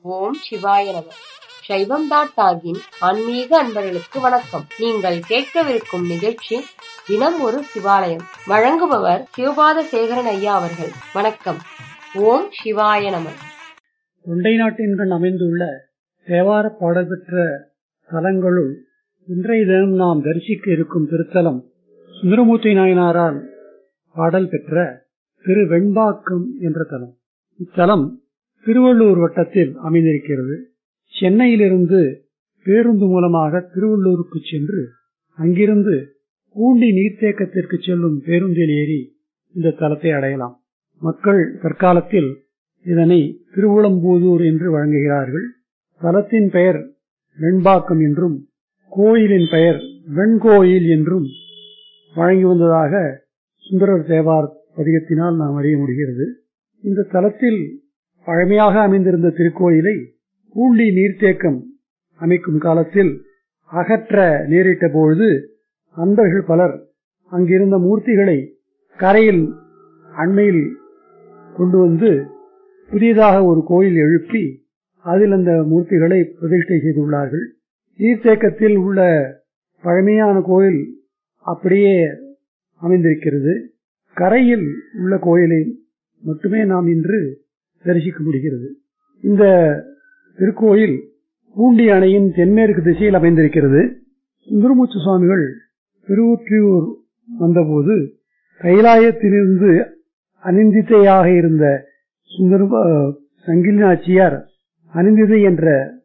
ஓம் சிவாய நம சைவம் டாட் டாகின் ஆன்மீக அன்பர்களுக்கு வணக்கம் நீங்கள் கேட்கவிருக்கும் நிகழ்ச்சி தினம் ஒரு சிவாலயம் வழங்குபவர் சிவபாத சேகரன் ஐயா அவர்கள் வணக்கம் ஓம் சிவாய நம தொண்டை நாட்டின்கண் அமைந்துள்ள தேவார பாடல்பெற்ற தலங்களுள் இன்றைய தினம் நாம் தரிசிக்க இருக்கும் திருத்தலம் சுந்தரமூர்த்தி நாயனாரால் பாடல் பெற்ற திரு வெண்பாக்கம் என்ற தலம் இத்தலம் திருவள்ளூர் வட்டத்தில் அமைந்திருக்கிறது சென்னையிலிருந்து பேருந்து மூலமாக திருவள்ளூருக்கு சென்று அங்கிருந்து பூண்டி நீர்த்தேக்கத்திற்கு செல்லும் பேருந்தில் ஏறி இந்த தலத்தை அடையலாம் மக்கள் தற்காலத்தில் இதனை திருவுளம்பூதூர் என்று வழங்குகிறார்கள் தலத்தின் பெயர் வெண்பாக்கம் என்றும் கோயிலின் பெயர் வெண்கோயில் என்றும் வழங்கி வந்ததாக சுந்தரர் தேவார் பதிகத்தினால் நாம் அறிய முடிகிறது இந்த தலத்தில் பழமையாக அமைந்திருந்த திருக்கோயிலை பூண்டி நீர்த்தேக்கம் அமைக்கும் காலத்தில் அகற்ற நேரிட்ட பொழுது அன்பர்கள் பலர் அங்கிருந்த மூர்த்திகளை கரையில் அண்மையில் கொண்டு வந்து புதியதாக ஒரு கோயில் எழுப்பி அதில் அந்த மூர்த்திகளை பிரதிஷ்டை செய்துள்ளார்கள் நீர்த்தேக்கத்தில் உள்ள பழமையான கோயில் அப்படியே அமைந்திருக்கிறது கரையில் உள்ள கோயிலை மட்டுமே நாம் இன்று தரிசிக்க முடிகிறது இந்த திருக்கோயில் பூண்டி அணையின் தென்மேற்கு திசையில் அமைந்திருக்கிறது சுந்தரமூச்சு சுவாமிகள் திருவொற்றியூர் வந்தபோது கைலாயத்திலிருந்து அனிந்தித்தையாக இருந்த சுந்தர சங்கிலி நாச்சியார் அனிந்திதை என்ற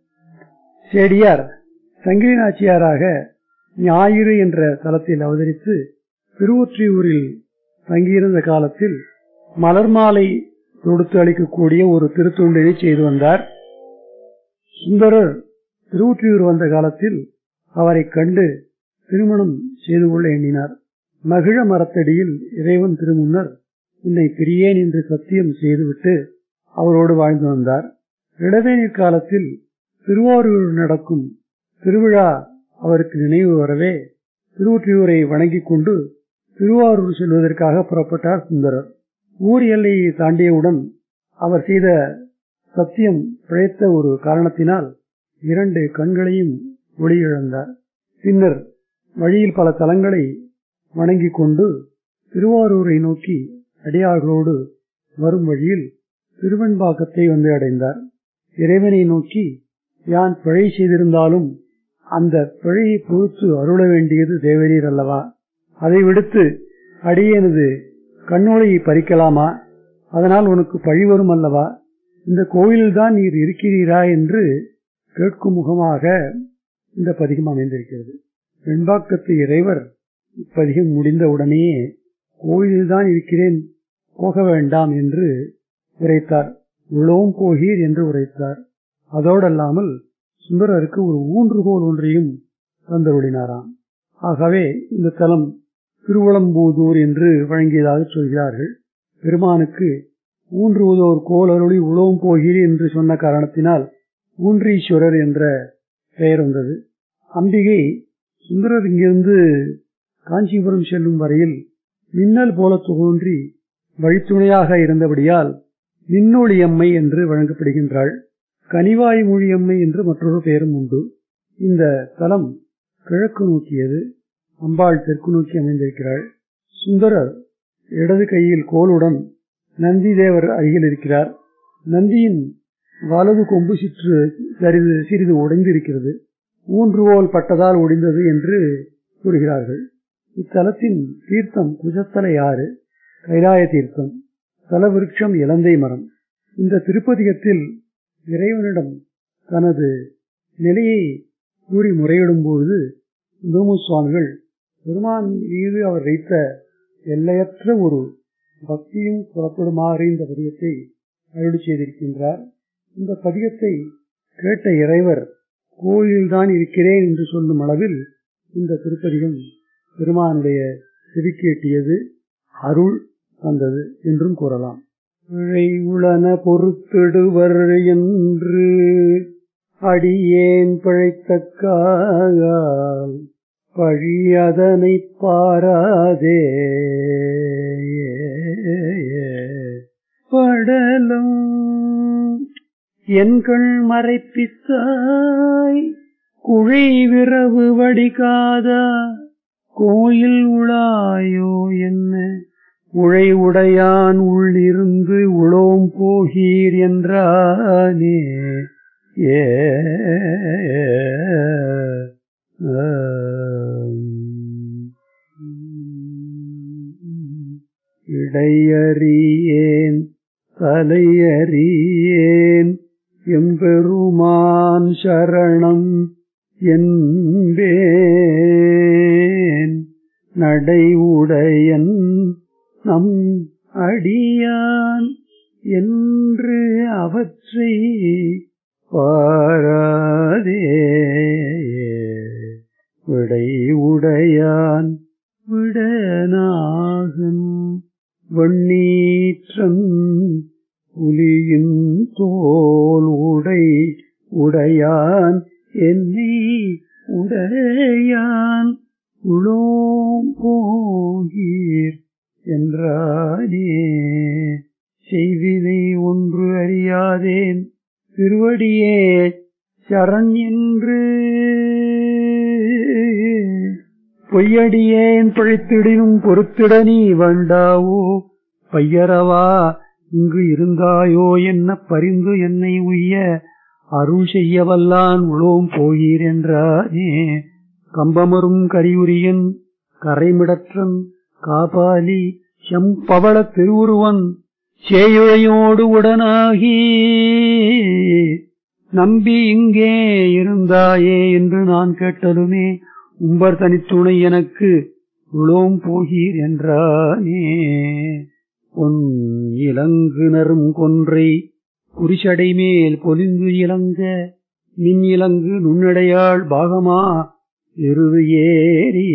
செடியார் சங்கிலி நாச்சியாராக ஞாயிறு என்ற தலத்தில் அவதரித்து திருவொற்றியூரில் தங்கியிருந்த காலத்தில் மலர் மாலை தொடுத்து அளிக்கக்கூடிய ஒரு திருத்தொண்டினை செய்து வந்தார் சுந்தரர் திருவொற்றியூர் வந்த காலத்தில் அவரை கண்டு திருமணம் செய்து கொள்ள எண்ணினார் மகிழ மரத்தடியில் இறைவன் திருமுன்னர் என்னை பிரியேன் என்று சத்தியம் செய்துவிட்டு அவரோடு வாழ்ந்து வந்தார் இளவேநீர் காலத்தில் திருவாரூர் நடக்கும் திருவிழா அவருக்கு நினைவு வரவே திருவொற்றியூரை வணங்கிக் கொண்டு திருவாரூர் செல்வதற்காக புறப்பட்டார் சுந்தரர் ஊர் எல்லையை தாண்டியவுடன் அவர் செய்த சத்தியம் பிழைத்த ஒரு காரணத்தினால் இரண்டு கண்களையும் ஒளி இழந்தார் பின்னர் வழியில் பல தலங்களை வணங்கிக் கொண்டு திருவாரூரை நோக்கி அடியார்களோடு வரும் வழியில் திருவெண்பாக்கத்தை வந்து அடைந்தார் இறைவனை நோக்கி யான் பிழை செய்திருந்தாலும் அந்த பிழையை பொறுத்து அருள வேண்டியது தேவரீர் அல்லவா அதை விடுத்து அடியேனது கண்ணொளியை பறிக்கலாமா அதனால் உனக்கு பழி வரும் அல்லவா இந்த கோயில்தான் நீர் இருக்கிறீரா என்று கேட்கும் முகமாக இந்த பதிகம் அமைந்திருக்கிறது வெண்பாக்கத்து இறைவர் இப்பதிகம் முடிந்தவுடனேயே கோயிலில்தான் இருக்கிறேன் போக வேண்டாம் என்று உரைத்தார் உளவும் போகீர் என்று உரைத்தார் அதோடல்லாமல் சுந்தரருக்கு ஒரு ஊன்றுகோல் ஒன்றையும் தந்தருளினாராம் ஆகவே இந்த தலம் திருவளம்பூதூர் என்று வழங்கியதாக சொல்கிறார்கள் பெருமானுக்கு ஊன்றுவதோர் கோல் அருளி உழவும் போகிறீர் என்று சொன்ன காரணத்தினால் ஊன்றீஸ்வரர் என்ற பெயர் வந்தது அம்பிகை சுந்தரர் இங்கிருந்து காஞ்சிபுரம் செல்லும் வரையில் மின்னல் போல தோன்றி வழித்துணையாக இருந்தபடியால் மின்னொளியம்மை என்று வழங்கப்படுகின்றாள் கனிவாய் மொழியம்மை என்று மற்றொரு பெயரும் உண்டு இந்த தலம் கிழக்கு நோக்கியது அம்பாள் தெற்கு நோக்கி அமைந்திருக்கிறாள் சுந்தரர் இடது கையில் கோலுடன் நந்தி தேவர் அருகில் இருக்கிறார் நந்தியின் வலது கொம்பு சிற்று சிறிது சிறிது உடைந்திருக்கிறது ஊன்றுவோல் பட்டதால் ஒடிந்தது என்று கூறுகிறார்கள் இத்தலத்தின் தீர்த்தம் குஜத்தலை ஆறு கைலாய தீர்த்தம் தலவிருட்சம் இலந்தை மரம் இந்த திருப்பதிகத்தில் இறைவனிடம் தனது நிலையை கூறி முறையிடும் பொழுது சுந்தரமு சுவாமிகள் பெருமான் மீது அவர் வைத்த எல்லையற்ற ஒரு பக்தியும் புறப்படுமாறு இந்த பதிகத்தை அருளி செய்திருக்கின்றார் இந்த பதிகத்தை கேட்ட இறைவர் கோயில்தான் இருக்கிறேன் என்று சொல்லும் அளவில் இந்த திருப்பதிகம் பெருமானுடைய செவிக்கேட்டியது அருள் வந்தது என்றும் கூறலாம் உளன பொறுத்திடுவர் என்று அடியேன் பிழைத்தக்கால் பழி அதனை பாராதே படலும் என் கண் மறைப்பித்தாய் குழை விரவு வடிகாதா கோயில் உளாயோ என்ன உழை உடையான் உள்ளிருந்து உளோம் போகீர் என்றானே ஏ இடையறியேன் தலையறியேன் எம்பெருமான் சரணம் என்பேன் நடை உடையன் நம் அடியான் என்று அவற்றை பாராதே விடை உடையான் விடனாகன் வண்ணீற்றன் புலியின் தோல் உடை உடையான் என்னை உடையான் உளோம் போகீர் என்றானே செய்தினை ஒன்று அறியாதேன் திருவடியே சரண் என்று பொய்யடியேன் பிழைத்திடினும் பொறுத்திட நீ வேண்டாவோ பையரவா இங்கு இருந்தாயோ என்ன பரிந்து என்னை உய்ய அருள் செய்ய வல்லான் உளோம் போகீர் என்றானே கம்பமரும் கரியுரியன் கரைமிடற்றன் காபாலி செம்பவள திருவுருவன் சேயுழையோடு உடனாகி நம்பி இங்கே இருந்தாயே என்று நான் கேட்டலுமே உம்பர் தனித்துணை எனக்கு உளோம் போகீர் என்றானே பொன் இலங்கு நரும் கொன்றை குறிச்சடை மேல் பொலிந்து இலங்க மின் இலங்கு நுண்ணடையாள் பாகமா எருது ஏறி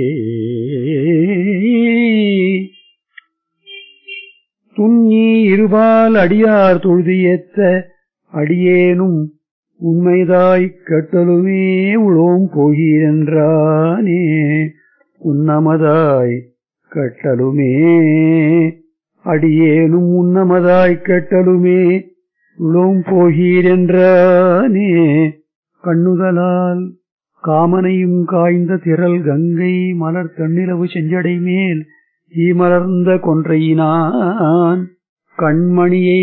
துண்ணி இருபால் அடியார் தொழுது ஏத்த அடியேனும் உண்மைதாய் கட்டலுமே உளோம் போகிறென்றானே உன்னமதாய் கட்டலுமே அடியேனும் உன்னமதாய் கட்டலுமே உளோம் போகிறென்றானே கண்ணுதலால் காமனையும் காய்ந்த திரள் கங்கை மலர் தன்னிலவு செஞ்சடை மேல் ஈமலர்ந்த கொன்றையினான் கண்மணியை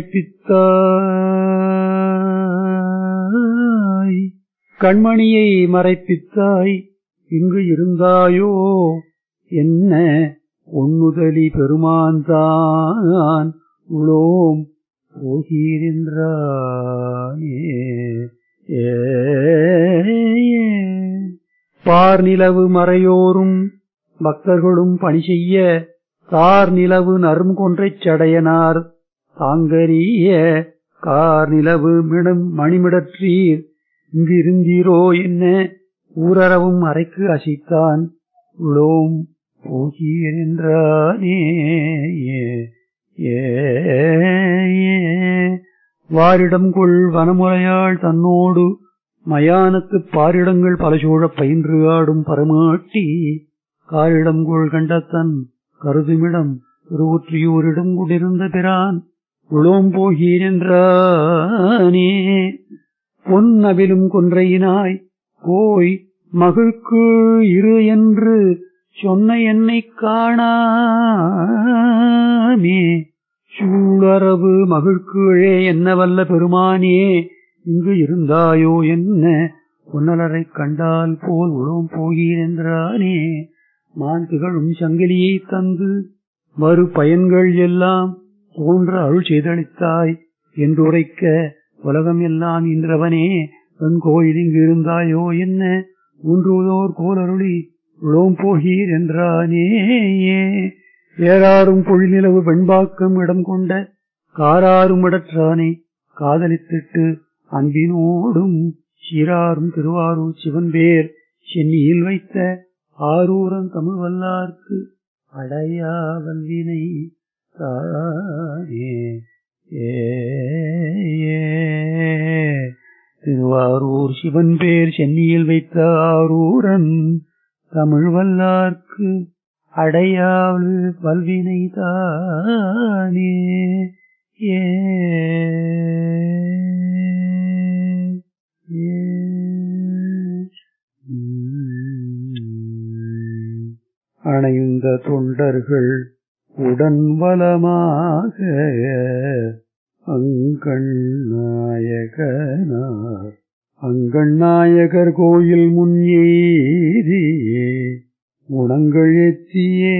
மறைப்பித்தாய் கண்மணியை மறைப்பித்தாய் இங்கு இருந்தாயோ என்ன ஒன்னுதலி பெருமான் தான் உளோம் போகிறென்றானே ஏ பார் நிலவு மறையோரும் பக்தர்களும் பணி செய்ய தார் நிலவு நரும் கொன்றைச் சடையனார் தாங்கரிய கார் நிலவு மிடம் மணிமிடற்றீர் இங்கு இருந்தீரோ என்ன ஊரறவும் அறைக்கு அசைத்தான் உளோம் போகீர் என்றானே ஏ வாரிடம் கொள் வனமுறையாள் தன்னோடு மயானத்துப் பாரிடங்கள் பல சூழப் பயின்று ஆடும் பரமாட்டி காரிடம் கொள் கண்டத்தன் கருதுமிடம் திருவுற்றியூரிடம் கொண்டிருந்த பிரான் உளோம் போகீர் என்றானே பொன்னவிலும் கொன்றையினாய் போய் மகிழ்க்கு இரு என்று சொன்ன என்னை காணாமே சூழரவு மகிழ்கீழே என்ன வல்ல பெருமானே இங்கு இருந்தாயோ என்ன பொன்னலரைக் கண்டால் போல் உளோம் போகீர் என்றானே மான் திகழும் சங்கிலியை தந்து மறு பயன்கள் எல்லாம் தோன்ற அருள் செய்தளித்தாய் என்றுரைக்க உலகம் எல்லாம் இன்றவனே தன் கோயில் இங்கு இருந்தாயோ என்ன ஊன்றுவதோர் கோலருளி உளோம் போகீர் என்றானே ஏறாரும் பொழிநிலவு வெண்பாக்கம் இடம் கொண்ட காராரும் இடற்றானே காதலித்திட்டு அன்பினோடும் சீராரும் திருவாரூர் சிவன் பேர் சென்னியில் வைத்த ஆரூரன் தமிழ் வல்லார்க்கு அடையா வல்வினை தானே ஏ திருவாரூர் சிவன் பேர் சென்னியில் வைத்த ஆரூரன் தமிழ் வல்லார்க்கு அடையாள் வல்வினை தானே ஏ அணைந்த தொண்டர்கள் உடன் வலமாக அங்கண்ணாயகனார் அங்கண்ணாயகர் கோயில் முன் ஏறியே குணங்கள் எத்தியே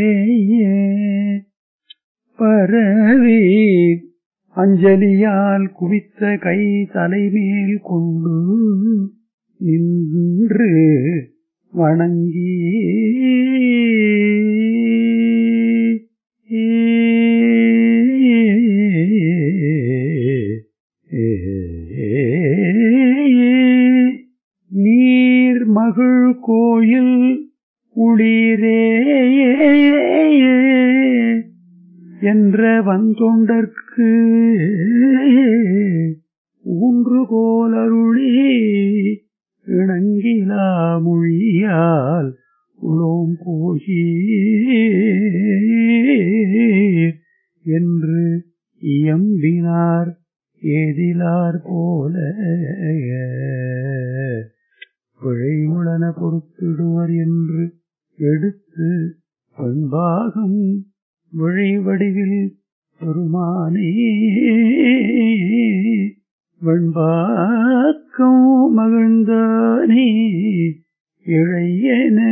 பரவி அஞ்சலியால் குவித்த கை தலைமேல் கொண்டு நின்று வணங்கி நீர் மகள் கோயில் உளிரே என்ற வந்தொண்டற்கு ஊன்றுகோலருளி இணங்கிலா மொழியால் உளோம் போகீர் என்று இயம்பினார் ஏதிலார் போல பிழையுளன பொறுத்திடுவர் என்று எடுத்து பண்பாகம் விழைவடிவில் பெருமானே வெண்பாக்கம் மகிழ்ந்தானே இழையன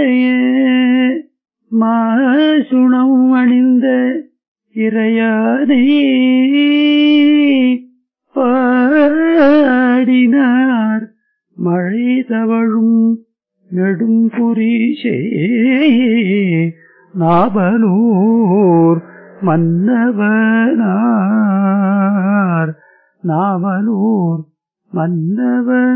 மாசுணம் அணிந்த இறையானே பாடினார் மழை தவழும் நெடும்புரிசே நாவலூர் மன்னவனார் நாவலூர்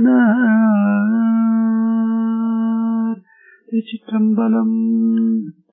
மன்னவனார் திருச்சிற்றம்பலம்